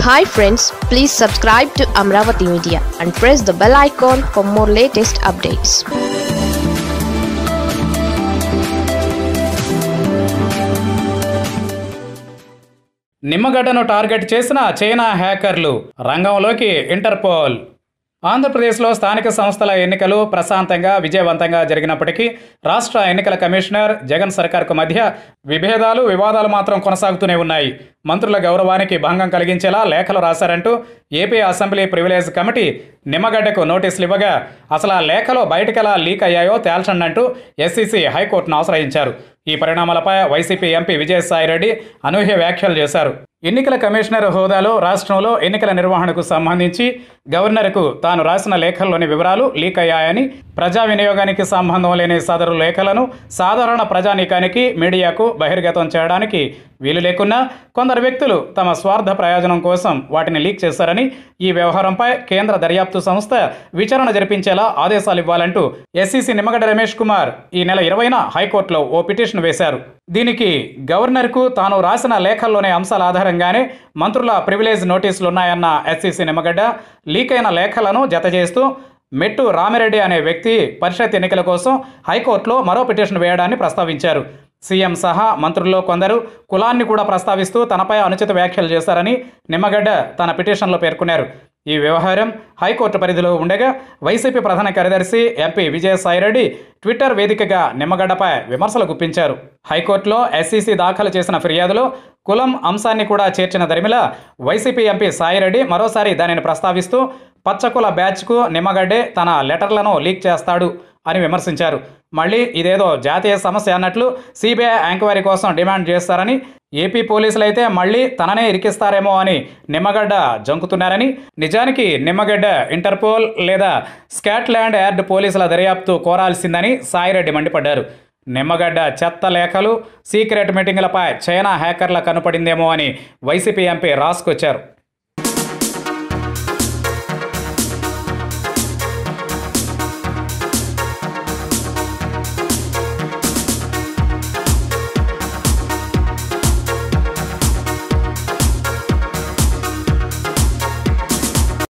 hi friends please subscribe to Amaravati media and press the bell icon for more latest updates నిమ్మగడ్డను target చేసిన China హ్యాకర్లు రంగంలోకి Interpol ఆంధ్రప్రదేశ్లో స్థానిక సంస్థల ఎన్నికలు ప్రశాంతంగా విజయవంతంగా జరిగినప్పటికీ రాష్ట్ర ఎన్నికల కమిషనర్ జగన్ సర్కార్కు మధ్య విభేదాలు వివాదాలు మాత్రం కొనసాగుతూనే ఉన్నాయి మంత్రుల గౌరవానికి భంగం కలిగించేలా లేఖలు రాశారంటూ ఏపీ అసెంబ్లీ ప్రివిలేజ్ కమిటీ నిమ్మగడ్డకు నోటీసులు ఇవ్వగా అసలు ఆ లేఖలో బయటకెలా లీక్ అయ్యాయో తేల్చండి అంటూ ఎస్సీసీ హైకోర్టును ఆశ్రయించారు ఈ పరిణామాలపై వైసీపీ ఎంపీ విజయసాయిరెడ్డి అనూహ్య వ్యాఖ్యలు చేశారు ఎన్నికల కమిషనర్ హోదాలో రాష్ట్రంలో ఎన్నికల నిర్వహణకు సంబంధించి గవర్నర్కు తాను రాసిన లేఖల్లోని వివరాలు లీక్ అయ్యాయని ప్రజా వినియోగానికి సంబంధం లేని సదరు లేఖలను సాధారణ ప్రజానీకానికి మీడియాకు బహిర్గతం చేయడానికి వీలు లేకున్నా కొందరు వ్యక్తులు తమ స్వార్థ ప్రయోజనం కోసం వాటిని లీక్ చేశారని ఈ వ్యవహారంపై కేంద్ర దర్యాప్తు సంస్థ విచారణ జరిపించేలా ఆదేశాలు ఇవ్వాలంటూ ఎస్సీసీ నిమ్మగడ్డ రమేష్ కుమార్ ఈ నెల ఇరవైన హైకోర్టులో ఓ పిటిషన్ వేశారు దీనికి గవర్నర్కు తాను రాసిన లేఖల్లోని అంశాల ఆధారంగానే మంత్రుల ప్రివిలేజ్ నోటీసులు ఉన్నాయన్న ఎస్సీసీ నిమ్మగడ్డ లీక్ అయిన లేఖలను జతచేస్తూ మెట్టు రామిరెడ్డి అనే వ్యక్తి పరిషత్ ఎన్నికల కోసం హైకోర్టులో మరో పిటిషన్ వేయడాన్ని ప్రస్తావించారు సీఎం సహా మంత్రుల్లో కొందరు కులాన్ని కూడా ప్రస్తావిస్తూ తనపై అనుచిత వ్యాఖ్యలు చేశారని నిమ్మగడ్డ తన పిటిషన్లో పేర్కొన్నారు ఈ వ్యవహారం హైకోర్టు పరిధిలో ఉండగా వైసీపీ ప్రధాన కార్యదర్శి ఎంపీ విజయసాయిరెడ్డి ట్విట్టర్ వేదికగా నిమ్మగడ్డపై విమర్శలు గుప్పించారు హైకోర్టులో ఎస్సీసీ దాఖలు చేసిన ఫిర్యాదులో కులం అంశాన్ని కూడా చేర్చిన దరిమిలా వైసీపీ ఎంపీ సాయిరెడ్డి మరోసారి దానిని ప్రస్తావిస్తూ పచ్చకుల బ్యాచ్కు నిమ్మగడ్డే తన లెటర్లను లీక్ చేస్తాడు అని విమర్శించారు మళ్ళీ ఇదేదో జాతీయ సమస్య అన్నట్లు సిబిఐ ఎంక్వైరీ కోసం డిమాండ్ చేస్తారని ఏపీ పోలీసులైతే మళ్ళీ తననే ఇరికిస్తారేమో అని నిమ్మగడ్డ జంకుతున్నారని నిజానికి నిమ్మగడ్డ ఇంటర్పోల్ లేదా స్కాట్లాండ్ యార్డ్ పోలీసుల దర్యాప్తు కోరాల్సిందని సాయిరెడ్డి మండిపడ్డారు నిమ్మగడ్డ చెత్త లేఖలు సీక్రెట్ మీటింగులపై చైనా హ్యాకర్ల కనుపడిందేమో అని వైసీపీ ఎంపీ రాసుకొచ్చారు